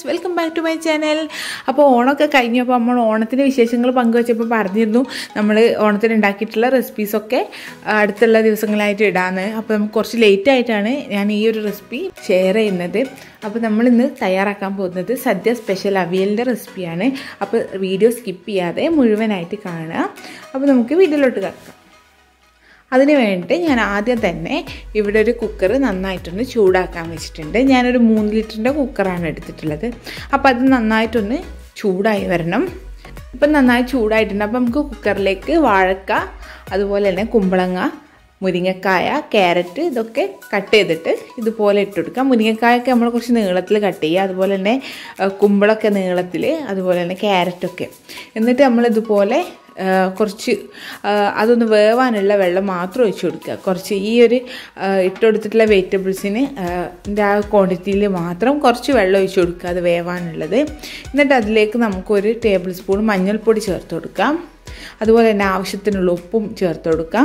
welcome back to my channel അപ്പോൾ ഓണമൊക്കെ കഴിഞ്ഞപ്പോൾ നമ്മൾ ഓണത്തിൻ്റെ വിശേഷങ്ങൾ പങ്കുവച്ചപ്പോൾ പറഞ്ഞിരുന്നു നമ്മൾ ഓണത്തിന് ഉണ്ടാക്കിയിട്ടുള്ള റെസിപ്പീസൊക്കെ അടുത്തുള്ള ദിവസങ്ങളായിട്ട് ഇടാന്ന് അപ്പോൾ നമുക്ക് കുറച്ച് ലേറ്റ് ആയിട്ടാണ് ഞാൻ ഈ ഒരു റെസിപ്പി ഷെയർ ചെയ്യുന്നത് അപ്പോൾ നമ്മളിന്ന് തയ്യാറാക്കാൻ പോകുന്നത് സദ്യ സ്പെഷ്യൽ അവിയലിൻ്റെ റെസിപ്പിയാണ് അപ്പോൾ വീഡിയോ സ്കിപ്പ് ചെയ്യാതെ മുഴുവനായിട്ട് കാണുക അപ്പോൾ നമുക്ക് വീഡിയോയിലോട്ട് കിടക്കാം അതിന് വേണ്ടിയിട്ട് ഞാൻ ആദ്യം തന്നെ ഇവിടെ ഒരു കുക്കർ നന്നായിട്ടൊന്ന് ചൂടാക്കാൻ വെച്ചിട്ടുണ്ട് ഞാനൊരു മൂന്ന് ലിറ്ററിൻ്റെ കുക്കറാണ് എടുത്തിട്ടുള്ളത് അപ്പോൾ അത് നന്നായിട്ടൊന്ന് ചൂടായി വരണം ഇപ്പം നന്നായി ചൂടായിട്ടുണ്ട് അപ്പോൾ നമുക്ക് കുക്കറിലേക്ക് വാഴക്ക അതുപോലെ തന്നെ കുമ്പളങ്ങ മുരിങ്ങക്കായ ക്യാരറ്റ് ഇതൊക്കെ കട്ട് ചെയ്തിട്ട് ഇതുപോലെ ഇട്ട് കൊടുക്കാം മുരിങ്ങക്കായൊക്കെ നമ്മൾ കുറച്ച് നീളത്തിൽ കട്ട് ചെയ്യുക അതുപോലെ തന്നെ കുമ്പളൊക്കെ നീളത്തിൽ അതുപോലെ തന്നെ ക്യാരറ്റൊക്കെ എന്നിട്ട് നമ്മൾ ഇതുപോലെ കുറച്ച് അതൊന്ന് വേവാനുള്ള വെള്ളം മാത്രം ഒഴിച്ചു കൊടുക്കുക കുറച്ച് ഈ ഒരു ഇട്ട് കൊടുത്തിട്ടുള്ള വെജിറ്റബിൾസിന് ആ ക്വാണ്ടിറ്റിയിൽ മാത്രം കുറച്ച് വെള്ളം ഒഴിച്ചു കൊടുക്കുക അത് വേവാനുള്ളത് എന്നിട്ട് അതിലേക്ക് നമുക്കൊരു ടേബിൾ സ്പൂൺ മഞ്ഞൾപ്പൊടി ചേർത്ത് കൊടുക്കാം അതുപോലെ തന്നെ ആവശ്യത്തിനുള്ള ഉപ്പും ചേർത്ത് കൊടുക്കാം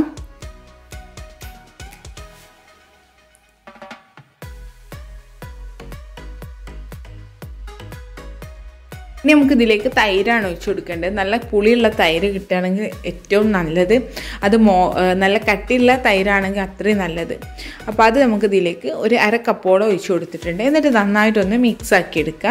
ഇനി നമുക്ക് ഇതിലേക്ക് തൈരാണ് ഒഴിച്ചു കൊടുക്കേണ്ടത് നല്ല പുളിയുള്ള തൈര് കിട്ടുകയാണെങ്കിൽ ഏറ്റവും നല്ലത് അത് മോ നല്ല കട്ടിയുള്ള തൈരാണെങ്കിൽ അത്രയും നല്ലത് അപ്പോൾ അത് നമുക്ക് ഇതിലേക്ക് ഒരു അര കപ്പോളം ഒഴിച്ചു കൊടുത്തിട്ടുണ്ട് എന്നിട്ട് നന്നായിട്ടൊന്ന് മിക്സ് ആക്കി എടുക്കുക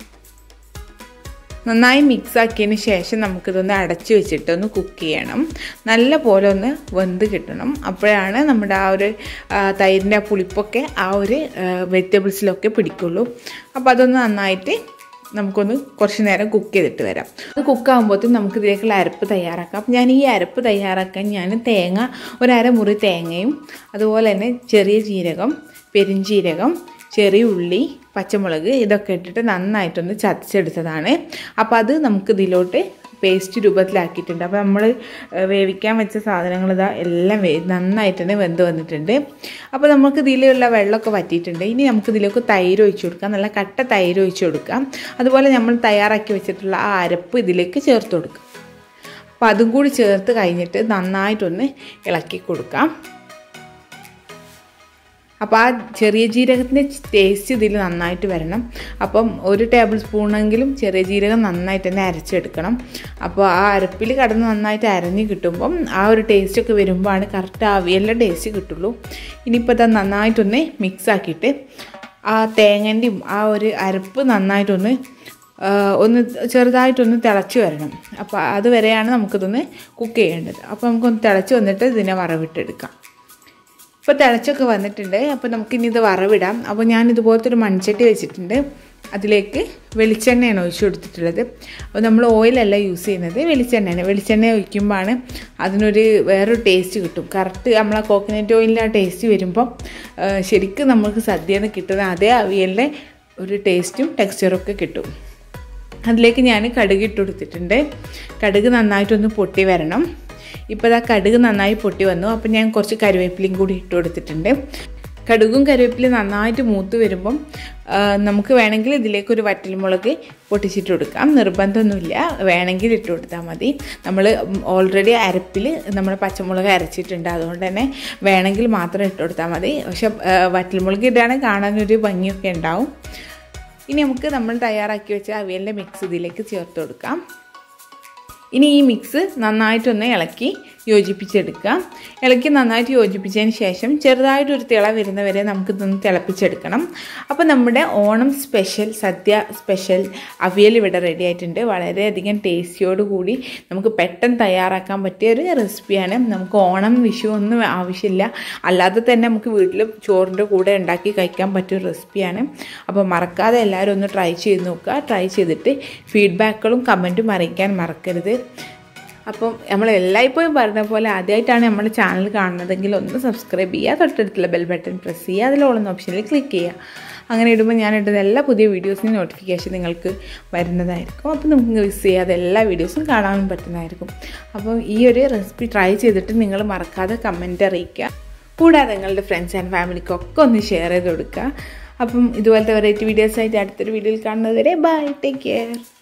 നന്നായി മിക്സ് ആക്കിയതിന് ശേഷം നമുക്കിതൊന്ന് അടച്ചു വെച്ചിട്ട് ഒന്ന് കുക്ക് ചെയ്യണം നല്ല പോലെ ഒന്ന് വെന്ത് കിട്ടണം അപ്പോഴാണ് നമ്മുടെ ആ ഒരു തൈരിൻ്റെ ആ പുളിപ്പൊക്കെ ആ ഒരു വെജിറ്റബിൾസിലൊക്കെ പിടിക്കുള്ളൂ അപ്പോൾ അതൊന്ന് നന്നായിട്ട് നമുക്കൊന്ന് കുറച്ച് നേരം കുക്ക് ചെയ്തിട്ട് വരാം അത് കുക്കാകുമ്പോഴത്തേക്കും നമുക്ക് ഇതിലേക്കുള്ള അരപ്പ് തയ്യാറാക്കാം അപ്പം ഞാൻ ഈ അരപ്പ് തയ്യാറാക്കാൻ ഞാൻ തേങ്ങ ഒരര മുറി തേങ്ങയും അതുപോലെ തന്നെ ചെറിയ ജീരകം പെരിഞ്ചീരകം ചെറിയ ഉള്ളി പച്ചമുളക് ഇതൊക്കെ ഇട്ടിട്ട് നന്നായിട്ടൊന്ന് ചതച്ചെടുത്തതാണ് അപ്പോൾ അത് നമുക്ക് ഇതിലോട്ട് പേസ്റ്റ് രൂപത്തിലാക്കിയിട്ടുണ്ട് അപ്പോൾ നമ്മൾ വേവിക്കാൻ വെച്ച സാധനങ്ങൾ ഇതാ എല്ലാം വേ നന്നായിട്ട് തന്നെ വെന്ത് വന്നിട്ടുണ്ട് അപ്പോൾ നമുക്ക് ഇതിലുള്ള വെള്ളമൊക്കെ വറ്റിയിട്ടുണ്ട് ഇനി നമുക്ക് ഇതിലേക്ക് തൈര് ഒഴിച്ചു കൊടുക്കാം നല്ല കട്ട തൈര് ഒഴിച്ചു കൊടുക്കാം അതുപോലെ നമ്മൾ തയ്യാറാക്കി വെച്ചിട്ടുള്ള ആ അരപ്പ് ഇതിലേക്ക് ചേർത്ത് കൊടുക്കാം അപ്പോൾ അതും കൂടി ചേർത്ത് കഴിഞ്ഞിട്ട് നന്നായിട്ടൊന്ന് ഇളക്കി കൊടുക്കാം അപ്പോൾ ആ ചെറിയ ജീരകത്തിൻ്റെ ടേസ്റ്റ് ഇതിൽ നന്നായിട്ട് വരണം അപ്പം ഒരു ടേബിൾ സ്പൂണെങ്കിലും ചെറിയ ജീരകം നന്നായിട്ട് തന്നെ അരച്ചെടുക്കണം അപ്പോൾ ആ അരപ്പിൽ കടന്ന് നന്നായിട്ട് അരഞ്ഞ് കിട്ടുമ്പം ആ ഒരു ടേസ്റ്റൊക്കെ വരുമ്പോഴാണ് കറക്റ്റ് അവിയലിൻ്റെ ടേസ്റ്റ് കിട്ടുള്ളൂ ഇനിയിപ്പോൾ അത് നന്നായിട്ടൊന്ന് മിക്സ് ആക്കിയിട്ട് ആ തേങ്ങൻ്റെയും ആ ഒരു അരപ്പ് നന്നായിട്ടൊന്ന് ഒന്ന് ചെറുതായിട്ടൊന്ന് തിളച്ച് വരണം അപ്പോൾ അതുവരെയാണ് നമുക്കിതൊന്ന് കുക്ക് ചെയ്യേണ്ടത് അപ്പോൾ നമുക്കൊന്ന് തിളച്ച് വന്നിട്ട് ഇതിനെ വറവിട്ടെടുക്കാം ഇപ്പോൾ തിളച്ചൊക്കെ വന്നിട്ടുണ്ട് അപ്പോൾ നമുക്കിനി ഇത് വറവിടാം അപ്പോൾ ഞാൻ ഇതുപോലത്തെ ഒരു മൺചട്ടി വെച്ചിട്ടുണ്ട് അതിലേക്ക് വെളിച്ചെണ്ണയാണ് ഒഴിച്ചു കൊടുത്തിട്ടുള്ളത് അപ്പോൾ നമ്മൾ ഓയിലല്ല യൂസ് ചെയ്യുന്നത് വെളിച്ചെണ്ണയാണ് വെളിച്ചെണ്ണ ഒഴിക്കുമ്പോഴാണ് അതിനൊരു വേറൊരു ടേസ്റ്റ് കിട്ടും കറക്റ്റ് നമ്മൾ ആ കോക്കനട്ട് ഓയിലിൻ്റെ ആ ടേസ്റ്റ് വരുമ്പം ശരിക്കും നമുക്ക് സദ്യയിൽ നിന്ന് കിട്ടുന്ന അതേ അവിയലിൻ്റെ ഒരു ടേസ്റ്റും ടെക്സ്ചറൊക്കെ കിട്ടും അതിലേക്ക് ഞാൻ കടുക് ഇട്ട് കൊടുത്തിട്ടുണ്ട് കടുക് നന്നായിട്ടൊന്ന് പൊട്ടി വരണം ഇപ്പോൾ ഇതാ കടുക് നന്നായി പൊട്ടി വന്നു അപ്പോൾ ഞാൻ കുറച്ച് കരുവേപ്പിലയും കൂടി ഇട്ട് കൊടുത്തിട്ടുണ്ട് കടുകും കരുവേപ്പിലയും നന്നായിട്ട് മൂത്ത് വരുമ്പം നമുക്ക് വേണമെങ്കിൽ ഇതിലേക്ക് ഒരു വറ്റൽമുളക് പൊട്ടിച്ചിട്ട് കൊടുക്കാം നിർബന്ധമൊന്നുമില്ല വേണമെങ്കിൽ ഇട്ട് കൊടുത്താൽ മതി നമ്മൾ ഓൾറെഡി അരപ്പിൽ നമ്മൾ പച്ചമുളക് അരച്ചിട്ടുണ്ട് അതുകൊണ്ട് തന്നെ വേണമെങ്കിൽ മാത്രം ഇട്ട് കൊടുത്താൽ മതി പക്ഷെ വറ്റൽമുളക് ഇടുകയാണെങ്കിൽ കാണാനൊരു ഭംഗിയൊക്കെ ഉണ്ടാവും ഇനി നമുക്ക് നമ്മൾ തയ്യാറാക്കി വെച്ച അവിയലിൻ്റെ മിക്സ് ഇതിലേക്ക് ചേർത്ത് കൊടുക്കാം ഇനി ഈ മിക്സ് നന്നായിട്ടൊന്ന് ഇളക്കി യോജിപ്പിച്ചെടുക്കുക ഇളക്കി നന്നായിട്ട് യോജിപ്പിച്ചതിന് ശേഷം ചെറുതായിട്ടൊരു തിള വരുന്നവരെ നമുക്കിതൊന്ന് തിളപ്പിച്ചെടുക്കണം അപ്പോൾ നമ്മുടെ ഓണം സ്പെഷ്യൽ സദ്യ സ്പെഷ്യൽ അവിയൽ ഇവിടെ റെഡി ആയിട്ടുണ്ട് വളരെയധികം ടേസ്റ്റിയോട് കൂടി നമുക്ക് പെട്ടെന്ന് തയ്യാറാക്കാൻ പറ്റിയ ഒരു റെസിപ്പിയാണ് നമുക്ക് ഓണം വിഷു ഒന്നും ആവശ്യമില്ല അല്ലാതെ തന്നെ നമുക്ക് വീട്ടിൽ ചോറിൻ്റെ കൂടെ ഉണ്ടാക്കി കഴിക്കാൻ പറ്റിയ ഒരു റെസിപ്പിയാണ് അപ്പോൾ മറക്കാതെ എല്ലാവരും ഒന്ന് ട്രൈ ചെയ്ത് നോക്കുക ട്രൈ ചെയ്തിട്ട് ഫീഡ്ബാക്കുകളും കമൻറ്റും അറിയിക്കാൻ മറക്കരുത് അപ്പം നമ്മൾ എല്ലായ്പ്പോഴും പറഞ്ഞ പോലെ ആദ്യമായിട്ടാണ് നമ്മുടെ ചാനൽ കാണുന്നതെങ്കിൽ ഒന്ന് സബ്സ്ക്രൈബ് ചെയ്യുക തൊട്ടടുത്തുള്ള ബെൽ ബട്ടൺ പ്രസ് ചെയ്യുക അതിലുള്ള ഓപ്ഷനിൽ ക്ലിക്ക് ചെയ്യുക അങ്ങനെ ഇടുമ്പോൾ ഞാൻ ഇടുന്ന എല്ലാ പുതിയ വീഡിയോസിനും നോട്ടിഫിക്കേഷൻ നിങ്ങൾക്ക് വരുന്നതായിരിക്കും അപ്പോൾ നമുക്ക് മിസ് ചെയ്യാതെ എല്ലാ വീഡിയോസും കാണാനും പറ്റുന്നതായിരിക്കും അപ്പം ഈ ഒരു റെസിപ്പി ട്രൈ ചെയ്തിട്ട് നിങ്ങൾ മറക്കാതെ കമൻറ്റ് അറിയിക്കുക കൂടാതെ നിങ്ങളുടെ ഫ്രണ്ട്സ് ആൻഡ് ഫാമിലിക്കൊക്കെ ഒന്ന് ഷെയർ ചെയ്ത് കൊടുക്കുക അപ്പം ഇതുപോലത്തെ വെറൈറ്റി വീഡിയോസായിട്ട് അടുത്തൊരു വീഡിയോയിൽ കാണുന്നത് വരെ ബൈ ടേക്ക് കെയർ